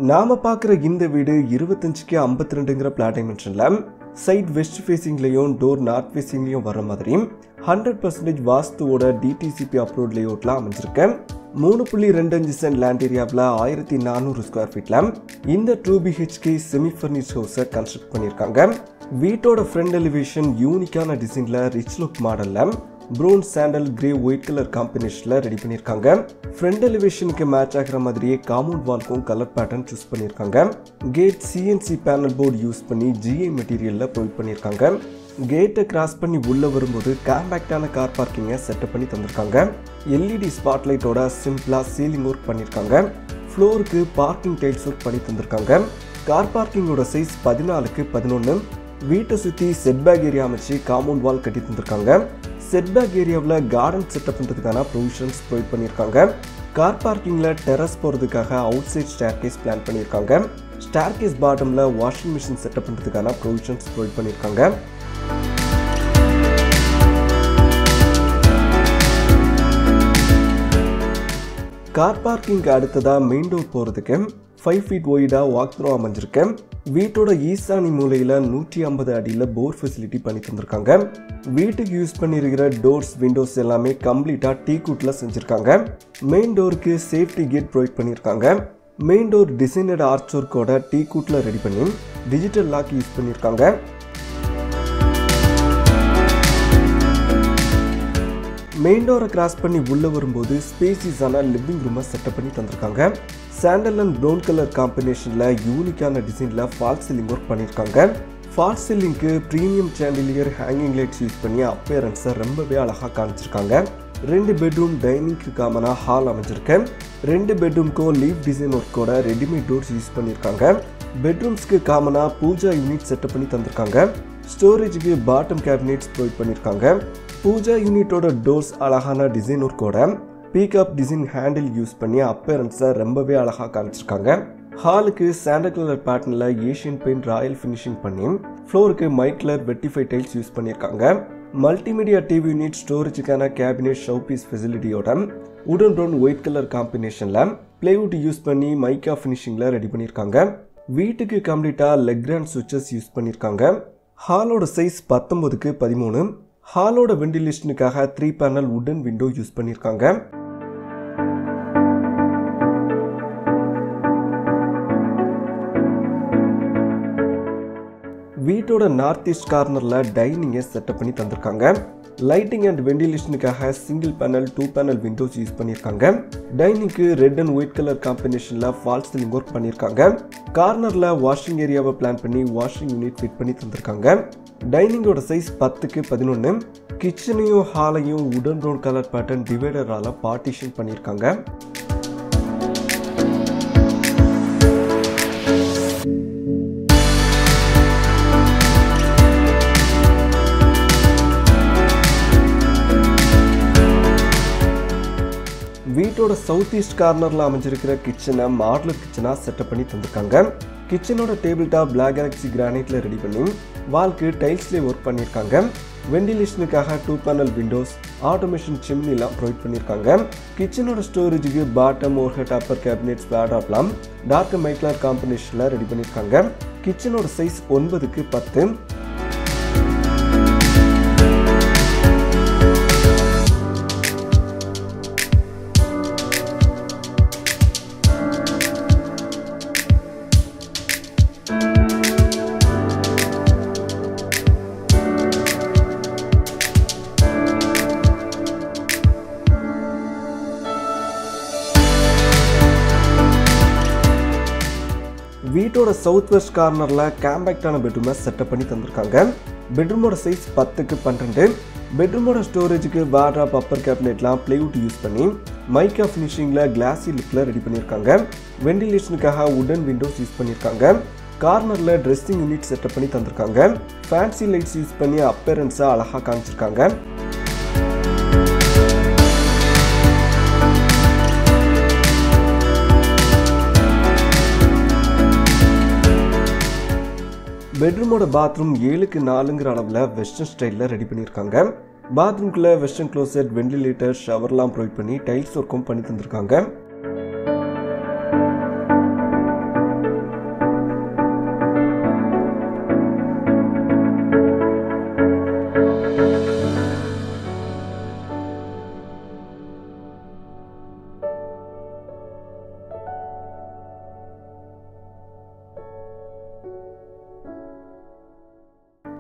நாம பார்க்குற இந்த வீடு இருபத்தஞ்சுக்கு ஐம்பத்தி ரெண்டுங்கிற பிளாட் டைமென்ஷனில் சைட் வெஸ்ட் ஃபேஸிங்லேயும் டோர் நார்த் ஃபேஸிங்லேயும் வர மாதிரி ஹண்ட்ரட் பர்சன்டேஜ் வாஸ்துவோட டிடிசிபி அப்ரோட் லேஅவுட்டில் அமைஞ்சிருக்கு மூணு புள்ளி ரெண்டு அஞ்சு சென்ட் லேண்ட் ஏரியாவில் ஆயிரத்தி நானூறு ஸ்கொயர் ஃபீட்டில் இந்த டூ பிஹெச்கே செமி ஃபர்னிஷ் ஹவுஸை கன்ஸ்ட்ரக்ட் பண்ணியிருக்காங்க வீட்டோட ஃப்ரண்ட் எலிவேஷன் யூனிக்கான டிசைனில் ரிச் லுக் மாடலில் brown sandal grey white colour காம்பினேஷனில் ரெடி பண்ணியிருக்காங்க ஃப்ரண்ட் எலிவேஷனுக்கு மேட்ச் ஆகிற மாதிரியே காம்பவுண்ட் வால்க்கும் கலர் பேட்டர்ன் சூஸ் பண்ணியிருக்காங்க gate CNC panel board use பண்ணி ஜிஐ மெட்டீரியலில் ப்ரொவைட் பண்ணியிருக்காங்க கேட்டை கிராஸ் பண்ணி உள்ளே வரும்போது காம்பேக்டான கார் பார்க்கிங்கை செட்டப் பண்ணி தந்திருக்காங்க எல்இடி ஸ்பாட்லைட்டோட சிம்பிளாக சீலிங் ஒர்க் பண்ணியிருக்காங்க ஃப்ளோருக்கு பார்க்கிங் டைல்ஸ் ஒர்க் பண்ணி தந்திருக்காங்க கார் பார்க்கிங்கோட சைஸ் பதினாலுக்கு பதினொன்று வீட்டை சுற்றி செட்பேக் ஏரியா அமைச்சு காம்பவுண்ட் வால் கட்டி தந்திருக்காங்க செட்பேக் ஏரியாவில் கார்டன் செட்டப் பண்ணுறதுக்கான ப்ரொவிஷன்ஸ் ப்ரொவைட் பண்ணியிருக்காங்க கார் பார்க்கிங்கில் டெரஸ் போகிறதுக்காக அவுட் சைட் ஸ்டேர்கேஸ் பிளான் பண்ணியிருக்காங்க ஸ்டேர்கேஸ் பாட்டமில் வாஷிங் மிஷின் செட்டப் பண்ணுறதுக்கான ப்ரொவிஷன்ஸ் ப்ரொவைட் பண்ணியிருக்காங்க கார் பார்க்கிங்க்கு அடுத்ததாக மெயின் டோர் போகிறதுக்கு ஃபைவ் ஃபீட் ஒய்டாக வாக் த்ரோ அமைஞ்சிருக்கு வீட்டோட ஈசானி மூலையில் நூற்றி ஐம்பது அடியில் போர் ஃபெசிலிட்டி பண்ணி தந்திருக்காங்க வீட்டுக்கு யூஸ் பண்ணியிருக்கிற டோர்ஸ் விண்டோஸ் எல்லாமே கம்ப்ளீட்டாக டீ கூட்டில் செஞ்சுருக்காங்க மெயின் டோருக்கு சேஃப்டி கேட் ப்ரொவைட் பண்ணியிருக்காங்க மெயின் டோர் டிசைனட் ஆர்ச் ஒர்க்கோட டீ கூட்டில் ரெடி பண்ணி டிஜிட்டல் லாக் யூஸ் பண்ணியிருக்காங்க மெயின் டோரை கிராஸ் பண்ணி உள்ளே வரும்போது ஸ்பேசிஸான லிவிங் ரூமை செட்டப் பண்ணி தந்திருக்காங்க சாண்டல் அண்ட் ப்ரௌன் கலர் காம்பினேஷனில் யூனிக்கான டிசைனில் ஃபால் சீலிங் ஒர்க் பண்ணியிருக்காங்க ஃபால் சீலிங்க்கு premium chandelier hanging lights use பண்ணி அப்பேரன்ஸை ரொம்பவே அழகாக காமிச்சிருக்காங்க ரெண்டு பெட்ரூம் டைனிங்க்கு காமனாக ஹால் அமைஞ்சிருக்கு ரெண்டு பெட்ரூம்க்கும் லீவ் டிசைன் ஒர்க்கோட ரெடிமேட் டோர்ஸ் யூஸ் பண்ணியிருக்காங்க பெட்ரூம்ஸ்க்கு காமனாக பூஜா யூனிட் செட்டப் பண்ணி தந்திருக்காங்க ஸ்டோரேஜுக்கு பாட்டம் கேபினெட்ஸ் ப்ரொவைட் பண்ணியிருக்காங்க பூஜா யூனிட்டோட டோர்ஸ் அழகான டிசைன் ஒர்க்கோட பீக்அப் டிசைன் ஹேண்டில் யூஸ் பண்ணி அப்பேரன்ஸை ரொம்பவே அழகாக காமிச்சிருக்காங்க ஹாலுக்கு சாண்டல் கலர் பேட்டர்னில் ஏஷியன் பெயிண்ட் ராயல் ஃபினிஷிங் பண்ணி ஃப்ளோருக்கு மைட் கலர் வெட்டிஃபை டைல்ஸ் யூஸ் பண்ணியிருக்காங்க மல்டிமீடியா டிவி யூனிட் ஸ்டோரேஜுக்கான கேபினெட் ஷோ பீஸ் ஃபெசிலிட்டியோட உடன் ப்ரௌன் ஒயிட் கலர் காம்பினேஷனில் பிளேவுட் யூஸ் பண்ணி மைக்கா ஃபினிஷிங்கில் ரெடி பண்ணியிருக்காங்க வீட்டுக்கு கம்ப்ளீட்டாக லெக் கிராண்ட் சுவிச்சஸ் யூஸ் பண்ணியிருக்காங்க ஹாலோட சைஸ் பத்தொம்போதுக்கு பதிமூணு ஹாலோட வெண்டிலேஷனுக்காக த்ரீ பேனல் உடன் விண்டோ யூஸ் பண்ணியிருக்காங்க வீட்டோட நார்த் ஈஸ்ட் கார்னரில் டைனிங்கை செட்டப் பண்ணி தந்திருக்காங்க லைட்டிங் அண்ட் வெண்டிலேஷனுக்காக single panel two panel windows use பண்ணியிருக்காங்க டைனிங்க்கு ரெட் அண்ட் ஒயிட் கலர் காம்பினேஷனில் ஃபால் சீலிங் ஒர்க் பண்ணியிருக்காங்க கார்னரில் வாஷிங் ஏரியாவை பிளான் பண்ணி வாஷிங் யூனிட் ஃபிட் பண்ணி தந்திருக்காங்க டைனிங்கோட சைஸ் பத்துக்கு பதினொன்று கிச்சனையும் ஹாலையும் உடன் ப்ரௌன் கலர் பேட்டர்ன் டிவைடரால் பார்ட்டிஷன் பண்ணியிருக்காங்க வீட்டோட சவுத் ஈஸ்ட் கார்னரில் அமைஞ்சிருக்கிற கிச்சனை மாடலர் கிச்சனாக செட்டப் பண்ணி தந்திருக்காங்க கிச்சனோட டேபிள் டாப் பிளாக் கேலக்ஸி கிரானைட்டில் ரெடி பண்ணி வால்க்கு டைல்ஸ்லேயே ஒர்க் பண்ணியிருக்காங்க வெண்டிலேஷனுக்காக டூ பேனல் விண்டோஸ் ஆட்டோமேஷன் சிம்னிலாம் ப்ரொவைட் பண்ணியிருக்காங்க கிச்சனோட ஸ்டோரேஜுக்கு பாட்டம் ஓர்ஹெட் அப்பர் கேபினெட்ஸ் பேடாப்லாம் டார்க் மைக்லர் காம்பினேஷனில் ரெடி பண்ணியிருக்காங்க கிச்சனோட சைஸ் ஒன்பதுக்கு பத்து வீட்டோட சவுத் வெஸ்ட் கார்னரில் கேம்பேக்டான பெட்ரூமை செட்டப் பண்ணி தந்திருக்காங்க பெட்ரூமோட சைஸ் பத்துக்கு பன்னெண்டு பெட்ரூமோட ஸ்டோரேஜுக்கு வாட்ராப் அப்பர் கேபினெட்லாம் பிளேவுட் யூஸ் பண்ணி மைக்கா ஃபினிஷிங்கில் கிளாஸி லுக்கில் ரெடி பண்ணியிருக்காங்க வெண்டிலேஷனுக்காக உடன் விண்டோஸ் யூஸ் பண்ணியிருக்காங்க கார்னரில் ட்ரெஸ்ஸிங் யூனிட் செட்டப் பண்ணி தந்திருக்காங்க ஃபேன்சி லைட்ஸ் யூஸ் பண்ணி அப்பேரன்ஸை அழகாக காமிச்சிருக்காங்க பெட்ரூமோட பாத்ரூம் ஏழுக்கு நாலுங்கிற அளவில் வெஸ்டர்ன் ஸ்டைலில் ரெடி பண்ணியிருக்காங்க பாத்ரூம்குள்ளே வெஸ்டர்ன் க்ளோசெட் வெண்டிலேட்டர் ஷவர்லாம் ப்ரொவைட் பண்ணி டைல்ஸ் ஒர்க்கும் பண்ணி தந்திருக்காங்க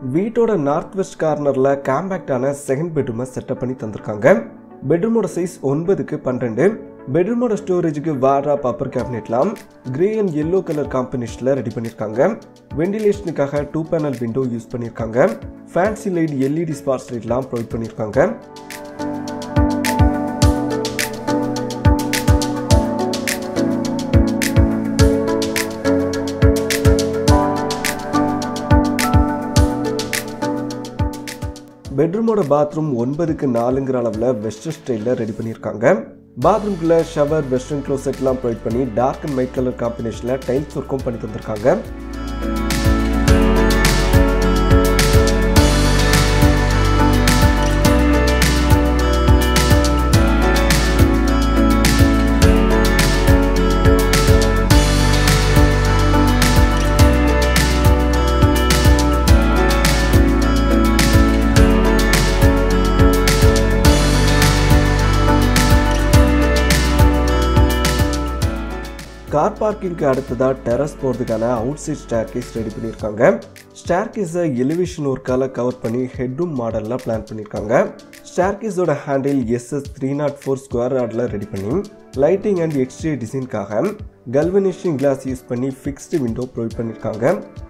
வீட்டோட நார்த் வெஸ்ட் கார்னரில் காம்பேக்டான செகண்ட் பெட்ரூமை செட்டப் பண்ணி தந்திருக்காங்க பெட்ரூமோட சைஸ் ஒன்பதுக்கு பன்னெண்டு பெட்ரூமோட ஸ்டோரேஜுக்கு வார்ட்ராப் அப்பர் கேபினெட்லாம் கிரே அண்ட் எல்லோ கலர் காம்பினேஷனில் ரெடி பண்ணியிருக்காங்க வெண்டிலேஷனுக்காக டூ பேனல் விண்டோ யூஸ் பண்ணியிருக்காங்க ஃபேன்சி லைட் எல்இடி ஸ்பாட்ஸ் லைட்லாம் ப்ரொவைட் பண்ணியிருக்காங்க பெட்ரூமோட பாத்ரூம் ஒன்பதுக்கு நாலுங்கிற அளவில் வெஸ்டர்ன் ஸ்டைலில் ரெடி பண்ணியிருக்காங்க பாத்ரூம்குள்ளே ஷவர் வெஸ்டர்ன் க்ளோசெட்லாம் ப்ரொவைட் பண்ணி டார்க் அண்ட் ஒயிட் கலர் காம்பினேஷனில் டைல்ஸ் ஒர்க்கும் பண்ணி தந்திருக்காங்க கார் பார்க்கிங்க்கு அடுத்ததாக டெரஸ் போகிறதுக்கான outside staircase ready பண்ணியிருக்காங்க ஸ்டேர் கேஸை எலிவேஷன் ஒர்க்கால் கவர் பண்ணி ஹெட்ரூம் மாடலில் பிளான் பண்ணியிருக்காங்க ஸ்டேர் கேஸோட handle SS three naught four square ஆர்டில் ரெடி பண்ணி லைட்டிங் அண்ட் எக்ஸ்டீரியர் டிசைனுக்காக கல்வனிஷிங் கிளாஸ் யூஸ் பண்ணி ஃபிக்ஸ்டு விண்டோ ப்ரொவைட் பண்ணியிருக்காங்க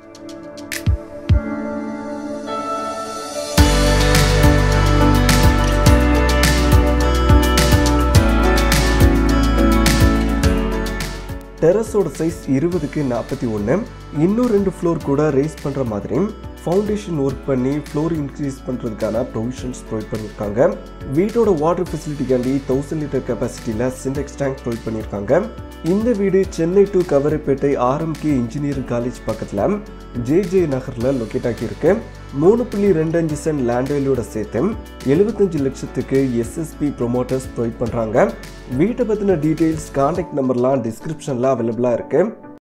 டெரஸோட சைஸ் இருபதுக்கு நாற்பத்தி ஒன்று இன்னும் ரெண்டு ஃப்ளோர் கூட ரேஸ் பண்ணுற மாதிரி ஃபவுண்டேஷன் ஒர்க் பண்ணி ஃப்ளோர் இன்க்ரீஸ் பண்ணுறதுக்கான ப்ரொவிஷன்ஸ் ப்ரொவைட் பண்ணியிருக்காங்க வீட்டோட வாட்டர் ஃபெசிலிட்டிக்காண்டி தௌசண்ட் லிட்டர் கெப்பாசிட்டியில் சிண்டெக்ஸ் டேங்க் ப்ரொவைட் பண்ணியிருக்காங்க இந்த வீடு Chennai to Kavaraipettai RMK engineering college பக்கத்தில் ஜே ஜே நகரில் லொக்கேட் ஆகியிருக்கு மூணு புள்ளி ரெண்டு அஞ்சு சென்ட் லேண்ட் வேல்யூட சேர்த்து எழுபத்தஞ்சு லட்சத்துக்கு எஸ்எஸ்பி ப்ரொமோட்டர்ஸ் ப்ரொவைட் பண்ணுறாங்க வீட்டை பற்றின டீட்டெயில்ஸ் கான்டாக்ட் நம்பர்லாம் டிஸ்கிரிப்ஷனில் அவைலபிளாக இருக்குது